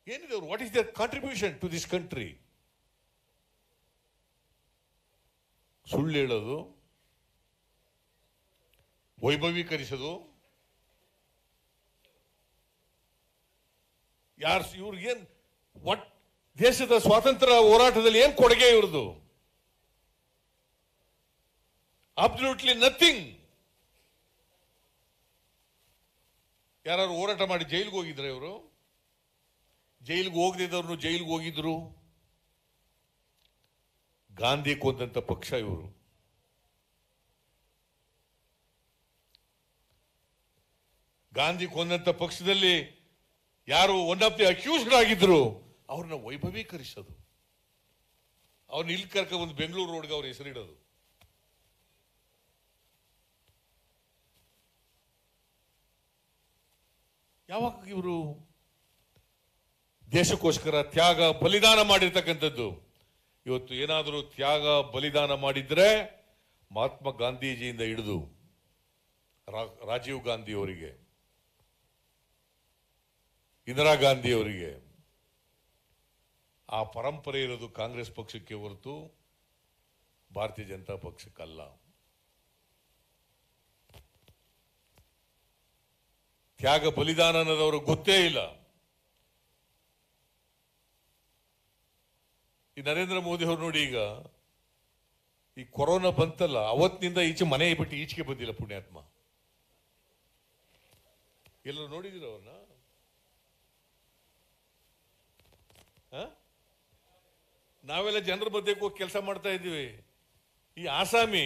ಏನಿದೆ ಅವರು what is their contribution to this country ಸುಳ್ಳು ಹೇಳೋದು ವೈಭವೀಕರಿಸೋದು ಯಾರು ಇವ್ರಿಗೇನ್ ವಾಟ್ ದೇಶದ ಸ್ವಾತಂತ್ರ್ಯ ಹೋರಾಟದಲ್ಲಿ ಏನ್ ಕೊಡುಗೆ ಇವ್ರದ್ದು ಅಬ್ಸಲ್ಯೂಟ್ಲಿ ನಥಿಂಗ್ ಯಾರು ಹೋರಾಟ ಮಾಡಿ ಜೈಲಿಗೆ ಹೋಗಿದ್ರೆ ಇವರು ಜೈಲಿಗೆ ಹೋಗದಿದ್ದವ್ರು ಜೈಲಿಗೆ ಹೋಗಿದ್ರು ಗಾಂಧಿ ಕೊಂದಂತ ಪಕ್ಷ ಇವರು ಗಾಂಧಿ ಕೊಂದಂತ ಪಕ್ಷದಲ್ಲಿ ಯಾರು ಒನ್ ಆಫ್ ದಿ ಅಕ್ಯೂಸ್ಡ್ ಆಗಿದ್ರು ಅವ್ರನ್ನ ವೈಭವೀಕರಿಸೋದು ಅವ್ರನ್ನ ಇಲ್ಲಿ ಕರ್ಕ ಒಂದು ಬೆಂಗಳೂರು ರೋಡ್ಗೆ ಅವ್ರ ಹೆಸರಿಡೋದು ಯಾವಾಗ ಇವರು ದೇಶಕ್ಕೋಸ್ಕರ ತ್ಯಾಗ ಬಲಿದಾನ ಮಾಡಿರ್ತಕ್ಕಂಥದ್ದು ಇವತ್ತು ಏನಾದರೂ ತ್ಯಾಗ ಬಲಿದಾನ ಮಾಡಿದ್ರೆ ಮಹಾತ್ಮ ಗಾಂಧೀಜಿಯಿಂದ ಹಿಡಿದು ರಾ- ರಾಜೀವ್ ಗಾಂಧಿ ಅವರಿಗೆ ಇಂದಿರಾ ಗಾಂಧಿ ಅವರಿಗೆ ಆ ಪರಂಪರೆ ಇರೋದು ಕಾಂಗ್ರೆಸ್ ಪಕ್ಷಕ್ಕೆ ಹೊರತು ಭಾರತೀಯ ಜನತಾ ಪಕ್ಷಕ್ಕಲ್ಲ ತ್ಯಾಗ ಬಲಿದಾನ ಅನ್ನೋದು ಗೊತ್ತೇ ಇಲ್ಲ ಈ ನರೇಂದ್ರ ಮೋದಿ ಅವರು ನೋಡಿ ಈಗ ಈ ಕೊರೋನಾ ಬಂತಲ್ಲ ಅವತ್ತಿನಿಂದ ಈಚೆ ಮನೆ ಬಿಟ್ಟು ಈಚೆಗೆ ಬಂದಿಲ್ಲ ಪುಣ್ಯಾತ್ಮ ಎಲ್ಲರೂ ನೋಡಿದಿರ ಅವ್ರನ್ನ ನಾವೆಲ್ಲ ಜನರ ಮಧ್ಯಕ್ಕೆ ಹೋಗಿ ಕೆಲಸ ಮಾಡ್ತಾ ಇದ್ದೀವಿ ಈ ಆಸಾಮಿ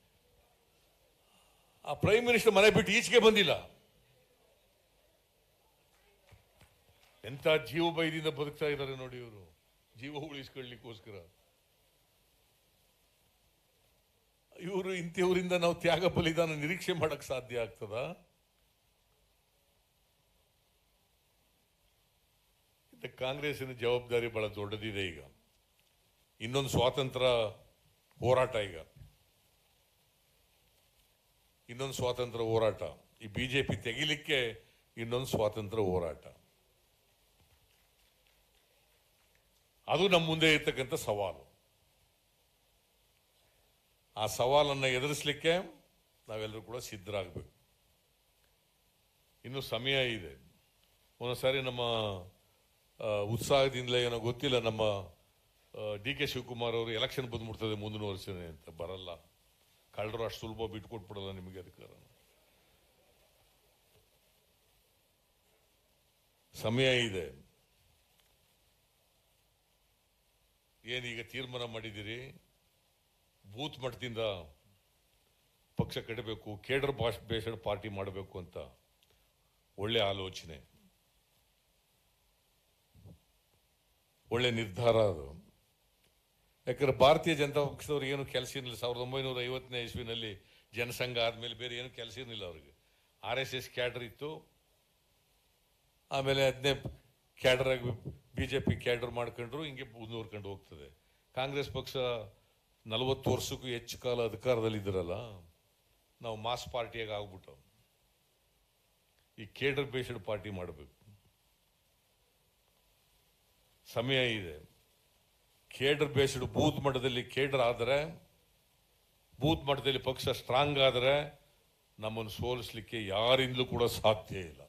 ಆ ಪ್ರೈಮ್ ಮಿನಿಸ್ಟರ್ ಮನೆ ಬಿಟ್ಟು ಈಚೆಗೆ ಬಂದಿಲ್ಲ ಎಂತ ಜೀವ ಭಯದಿಂದ ಬದುಕ್ತಾ ಇದ್ದಾರೆ ನೋಡಿ ಇವರು ಜೀವ ಉಳಿಸ್ಕೊಳ್ಳಿಕ್ಕೋಸ್ಕರ ಇವರು ಇಂಥವರಿಂದ ನಾವು ತ್ಯಾಗ ಬಲಿದಾನ ನಿರೀಕ್ಷೆ ಮಾಡಕ್ ಸಾಧ್ಯ ಆಗ್ತದ ಕಾಂಗ್ರೆಸ್ಸಿನ ಜವಾಬ್ದಾರಿ ಬಹಳ ದೊಡ್ಡದಿದೆ ಈಗ ಇನ್ನೊಂದು ಸ್ವಾತಂತ್ರ್ಯ ಹೋರಾಟ ಈಗ ಇನ್ನೊಂದು ಸ್ವಾತಂತ್ರ್ಯ ಹೋರಾಟ ಈ ಬಿಜೆಪಿ ತೆಗಿಲಿಕ್ಕೆ ಇನ್ನೊಂದು ಸ್ವಾತಂತ್ರ್ಯ ಹೋರಾಟ ಅದು ನಮ್ಮ ಮುಂದೆ ಇರ್ತಕ್ಕಂಥ ಸವಾಲು ಆ ಸವಾಲನ್ನು ಎದುರಿಸಲಿಕ್ಕೆ ನಾವೆಲ್ಲರೂ ಕೂಡ ಸಿದ್ಧರಾಗಬೇಕು ಇನ್ನು ಸಮಯ ಇದೆ ಒಂದೊಂದ್ಸಾರಿ ನಮ್ಮ ಆ, ಉತ್ಸಾಹದಿಂದಲೇ ಏನೋ ಗೊತ್ತಿಲ್ಲ ನಮ್ಮ ಡಿ ಕೆ ಶಿವಕುಮಾರ್ ಅವರು ಎಲೆಕ್ಷನ್ ಬಂದ್ಬಿಡ್ತದೆ ಮುಂದಿನ ವರ್ಷನೇ ಅಂತ ಬರಲ್ಲ ಕಳ್ಳರು ಅಷ್ಟು ಸುಲಭ ಬಿಟ್ಕೊಟ್ಬಿಡಲ್ಲ ನಿಮಗೆ ಅಧಿಕಾರ ಸಮಯ ಇದೆ ಏನೀಗ ತೀರ್ಮಾನ ಮಾಡಿದ್ದೀರಿ ಬೂತ್ ಮಟ್ಟದಿಂದ ಪಕ್ಷ ಕಟ್ಟಬೇಕು ಕೇಡರ್ ಭಾಷ್ ಬೇಸ್ಡ್ ಪಾರ್ಟಿ ಮಾಡಬೇಕು ಅಂತ ಒಳ್ಳೆ ಆಲೋಚನೆ ಒಳ್ಳೆ ನಿರ್ಧಾರ ಅದು ಯಾಕಂದ್ರೆ ಭಾರತೀಯ ಜನತಾ ಪಕ್ಷದವ್ರು ಏನು ಕೆಲಸ ಇರಲಿಲ್ಲ ಸಾವಿರದ ಒಂಬೈನೂರ ಐವತ್ತನೇ ಇಸ್ವಿನಲ್ಲಿ ಜನಸಂಘ ಆದ್ಮೇಲೆ ಬೇರೆ ಏನು ಕೆಲಸ ಇರಲಿಲ್ಲ ಅವ್ರಿಗೆ ಆರ್ ಎಸ್ ಎಸ್ ಕ್ಯಾಡರ್ ಇತ್ತು ಆಮೇಲೆ ಅದನ್ನೇ ಕ್ಯಾಡರ್ ಆಗಿ ಬಿಜೆಪಿ ಕ್ಯಾಡರ್ ಮಾಡ್ಕೊಂಡ್ರು ಹಿಂಗೆ ಮುಂದುವರ್ಕೊಂಡು ಹೋಗ್ತದೆ ಕಾಂಗ್ರೆಸ್ ಪಕ್ಷ ನಲವತ್ತು ವರ್ಷಕ್ಕೂ ಹೆಚ್ಚು ಕಾಲ ಅಧಿಕಾರದಲ್ಲಿ ಇದ್ರಲ್ಲ ನಾವು ಮಾಸ್ ಪಾರ್ಟಿಯಾಗಿ ಆಗ್ಬಿಟ್ಟು ಈ ಕೇಡರ್ ಬೇಸ್ಡ್ ಪಾರ್ಟಿ ಮಾಡಬೇಕು ಸಮಯ ಇದೆ ಕೇಡರ್ ಬೇಸ್ಡ್ ಬೂತ್ ಮಟ್ಟದಲ್ಲಿ ಕೇಡರ್ ಆದರೆ ಬೂತ್ ಮಟ್ಟದಲ್ಲಿ ಪಕ್ಷ ಸ್ಟ್ರಾಂಗ್ ಆದರೆ ನಮ್ಮನ್ನು ಸೋಲಿಸಲಿಕ್ಕೆ ಯಾರಿಂದಲೂ ಕೂಡ ಸಾಧ್ಯ ಇಲ್ಲ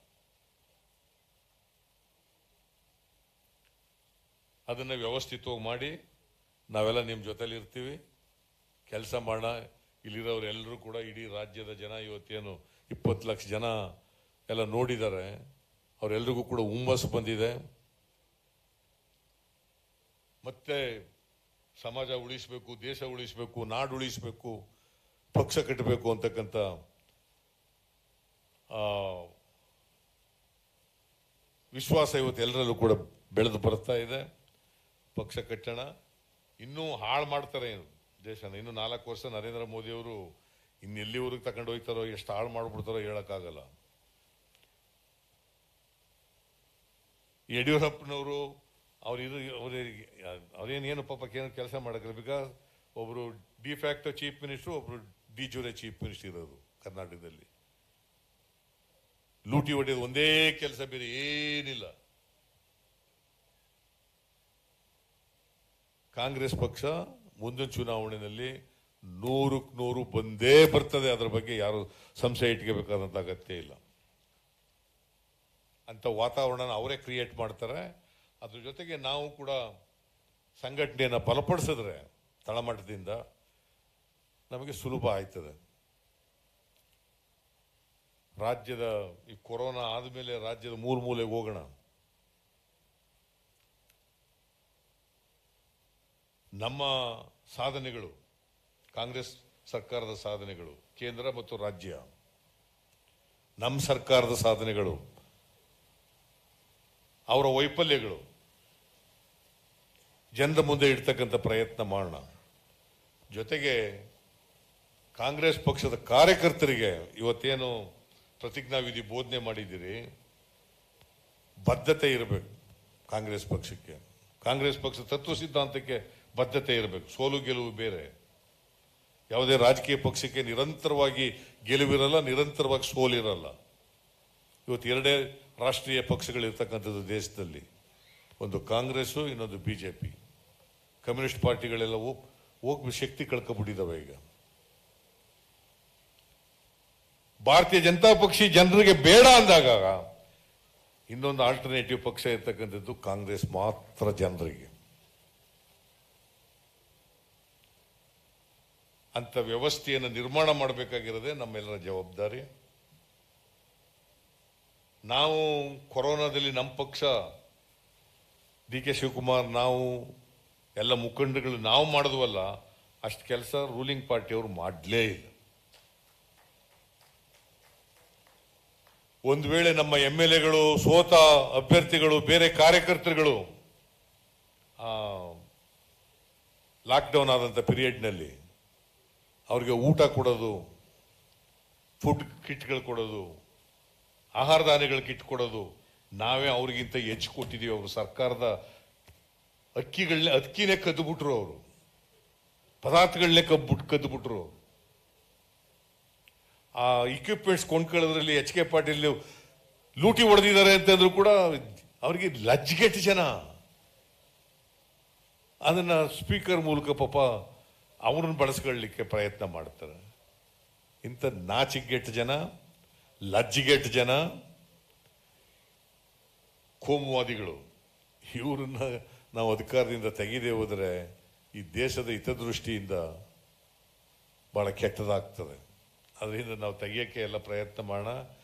ಅದನ್ನು ವ್ಯವಸ್ಥಿತವಾಗಿ ಮಾಡಿ ನಾವೆಲ್ಲ ನಿಮ್ಮ ಜೊತೆಲಿ ಇರ್ತೀವಿ ಕೆಲಸ ಮಾಡೋಣ ಇಲ್ಲಿರೋರು ಎಲ್ಲರೂ ಕೂಡ ಇಡೀ ರಾಜ್ಯದ ಜನ ಇವತ್ತೇನು ಇಪ್ಪತ್ತು ಲಕ್ಷ ಜನ ಎಲ್ಲ ನೋಡಿದ್ದಾರೆ ಅವರೆಲ್ರಿಗೂ ಕೂಡ ಹುಮ್ಮಸ್ಸು ಬಂದಿದೆ ಮತ್ತೆ ಸಮಾಜ ಉಳಿಸಬೇಕು ದೇಶ ಉಳಿಸಬೇಕು ನಾಡು ಉಳಿಸಬೇಕು ಪಕ್ಷ ಕಟ್ಟಬೇಕು ಅಂತಕ್ಕಂಥ ಆ, ವಿಶ್ವಾಸ ಇವತ್ತು ಎಲ್ಲರಲ್ಲೂ ಕೂಡ ಬೆಳೆದು ಬರ್ತಾ ಇದೆ ಪಕ್ಷ ಕಟ್ಟೋಣ ಇನ್ನೂ ಹಾಳು ಮಾಡ್ತಾರೆ ಏನು ದೇಶನ ಇನ್ನು ನಾಲ್ಕು ವರ್ಷ ನರೇಂದ್ರ ಮೋದಿ ಅವರು ಇನ್ನು ಎಲ್ಲಿವರೆಗೆ ತಗೊಂಡು ಹೋಗ್ತಾರೋ ಎಷ್ಟು ಹಾಳು ಮಾಡ್ಬಿಡ್ತಾರೋ ಹೇಳಕ್ಕಾಗಲ್ಲ ಯಡಿಯೂರಪ್ಪನವರು ಅವ್ರು ಇದು ಅವ್ರಿಗೆ ಅವ್ರೇನೇನು ಪಾಪ ಏನು ಕೆಲಸ ಮಾಡಕ್ಕಿಲ್ಲ ಬಿಕಾಸ್ ಒಬ್ರು ಡಿಫ್ಯಾಕ್ಟೋ ಚೀಫ್ ಮಿನಿಸ್ಟರ್ ಒಬ್ರು ಡಿ ಜೂರೆ ಚೀಫ್ ಮಿನಿಸ್ಟರ್ ಇರೋದು ಕರ್ನಾಟಕದಲ್ಲಿ ಲೂಟಿ ಹೊಡೆಯೋದು ಒಂದೇ ಕೆಲಸ ಬೇರೆ ಏನಿಲ್ಲ ಕಾಂಗ್ರೆಸ್ ಪಕ್ಷ ಮುಂದಿನ ಚುನಾವಣೆಯಲ್ಲಿ ನೂರಕ್ಕೆ ನೂರು ಬಂದೇ ಬರ್ತದೆ ಅದರ ಬಗ್ಗೆ ಯಾರು ಸಂಶಯ ಇಟ್ಕೋಬೇಕಾದಂಥ ಅಗತ್ಯ ಇಲ್ಲ ಅಂತ ವಾತಾವರಣ ಅವರೇ ಕ್ರಿಯೇಟ್ ಮಾಡ್ತಾರೆ ಅದ್ರ ಜೊತೆಗೆ ನಾವು ಕೂಡ ಸಂಘಟನೆಯನ್ನು ಬಲಪಡಿಸಿದ್ರೆ ತಳಮಟ್ಟದಿಂದ ನಮಗೆ ಸುಲಭ ಆಯ್ತದೆ ರಾಜ್ಯದ ಈ ಕೊರೋನಾ ಆದಮೇಲೆ ರಾಜ್ಯದ ಮೂರು ಮೂಲೆಗೆ ಹೋಗೋಣ ನಮ್ಮ ಸಾಧನೆಗಳು ಕಾಂಗ್ರೆಸ್ ಸರ್ಕಾರದ ಸಾಧನೆಗಳು ಕೇಂದ್ರ ಮತ್ತು ರಾಜ್ಯ ನಮ್ಮ ಸರ್ಕಾರದ ಸಾಧನೆಗಳು ಅವರ ವೈಫಲ್ಯಗಳು ಜನರ ಮುಂದೆ ಇಡ್ತಕ್ಕಂಥ ಪ್ರಯತ್ನ ಮಾಡೋಣ ಜೊತೆಗೆ ಕಾಂಗ್ರೆಸ್ ಪಕ್ಷದ ಕಾರ್ಯಕರ್ತರಿಗೆ ಇವತ್ತೇನು ಪ್ರತಿಜ್ಞಾವಿಧಿ ಬೋಧನೆ ಮಾಡಿದ್ದೀರಿ ಬದ್ಧತೆ ಇರಬೇಕು ಕಾಂಗ್ರೆಸ್ ಪಕ್ಷಕ್ಕೆ ಕಾಂಗ್ರೆಸ್ ಪಕ್ಷ ತತ್ವ ಸಿದ್ಧಾಂತಕ್ಕೆ ಬದ್ಧತೆ ಇರಬೇಕು ಸೋಲು ಗೆಲುವು ಬೇರೆ ಯಾವುದೇ ರಾಜಕೀಯ ಪಕ್ಷಕ್ಕೆ ನಿರಂತರವಾಗಿ ಗೆಲುವಿರಲ್ಲ ನಿರಂತರವಾಗಿ ಸೋಲಿರಲ್ಲ ಇವತ್ತು ಎರಡೇ ರಾಷ್ಟ್ರೀಯ ಪಕ್ಷಗಳು ಇರ್ತಕ್ಕಂಥದ್ದು ದೇಶದಲ್ಲಿ ಒಂದು ಕಾಂಗ್ರೆಸ್ಸು ಇನ್ನೊಂದು ಬಿ ಜೆ ಪಿ ಕಮ್ಯುನಿಸ್ಟ್ ಪಾರ್ಟಿಗಳೆಲ್ಲ ಹೋಗ್ ಹೋಗಿ ಶಕ್ತಿ ಕಳ್ಕೊಬಿಟ್ಟಿದ್ದಾವೆ ಈಗ ಭಾರತೀಯ ಜನತಾ ಪಕ್ಷ ಜನರಿಗೆ ಬೇಡ ಅಂದಾಗ ಇನ್ನೊಂದು ಆಲ್ಟರ್ನೇಟಿವ್ ಪಕ್ಷ ಇರ್ತಕ್ಕಂಥದ್ದು ಕಾಂಗ್ರೆಸ್ ಮಾತ್ರ ಜನರಿಗೆ ಅಂತ ವ್ಯವಸ್ಥೆಯನ್ನು ನಿರ್ಮಾಣ ಮಾಡಬೇಕಾಗಿರೋದೇ ನಮ್ಮೆಲ್ಲರ ಜವಾಬ್ದಾರಿ ನಾವು ಕೊರೋನಾದಲ್ಲಿ ನಮ್ಮ ಪಕ್ಷ ಡಿ ಕೆ ಶಿವಕುಮಾರ್ ನಾವು ಎಲ್ಲ ಮುಖಂಡಗಳು ನಾವು ಮಾಡಿದ್ವಲ್ಲ ಅಷ್ಟು ಕೆಲಸ ರೂಲಿಂಗ್ ಪಾರ್ಟಿಯವರು ಮಾಡಲೇ ಇಲ್ಲ ಒಂದು ವೇಳೆ ನಮ್ಮ ಎಂ ಎಲ್ ಎಗಳು ಸೋತ ಅಭ್ಯರ್ಥಿಗಳು ಬೇರೆ ಕಾರ್ಯಕರ್ತರುಗಳು ಲಾಕ್ಡೌನ್ ಆದಂಥ ಪೀರಿಯಡ್ನಲ್ಲಿ ಅವ್ರಿಗೆ ಊಟ ಕೊಡೋದು ಫುಡ್ ಕಿಟ್ಗಳು ಕೊಡೋದು ಆಹಾರ ಧಾನ್ಯಗಳ ಕಿಟ್ ಕೊಡೋದು ನಾವೇ ಅವ್ರಿಗಿಂತ ಹೆಚ್ಚು ಕೊಟ್ಟಿದ್ದೀವಿ ಅವರು ಸರ್ಕಾರದ ಅಕ್ಕಿಗಳನ್ನೇ ಅಕ್ಕಿನೇ ಕದ್ದುಬಿಟ್ರು ಅವರು ಪದಾರ್ಥಗಳನ್ನೇ ಕಬ್ಬಿಟ್ಟು ಕದ್ದುಬಿಟ್ರು ಆ ಇಕ್ವಿಪ್ಮೆಂಟ್ಸ್ ಕೊಂಡ್ಕೊಳ್ಳೋದ್ರಲ್ಲಿ ಎಚ್ ಕೆ ಪಾಟೀಲ್ ಲೂಟಿ ಹೊಡೆದಿದ್ದಾರೆ ಅಂತಂದ್ರು ಕೂಡ ಅವರಿಗೆ ಲಜ್ಜೆಗೆಟ್ಟು ಜನ ಅದನ್ನ ಸ್ಪೀಕರ್ ಮೂಲಕ ಪಾಪ ಅವ್ರನ್ನ ಬಳಸ್ಕೊಳ್ಳಿಕ್ಕೆ ಪ್ರಯತ್ನ ಮಾಡ್ತಾರೆ ಇಂಥ ನಾಚಿಗೆಟ್ಟು ಜನ ಲಜ್ಜಿಗೆಟ್ಟು ಜನ ಕೋಮುವಾದಿಗಳು ಇವ್ರನ್ನ ನಾವು ಅಧಿಕಾರದಿಂದ ತೆಗೆದೇ ಹೋದರೆ ಈ ದೇಶದ ಹಿತದೃಷ್ಟಿಯಿಂದ ಬಹಳ ಕೆಟ್ಟದಾಗ್ತದೆ ಅದರಿಂದ ನಾವು ತೆಗಿಯೋಕ್ಕೆ ಎಲ್ಲ ಪ್ರಯತ್ನ ಮಾಡೋಣ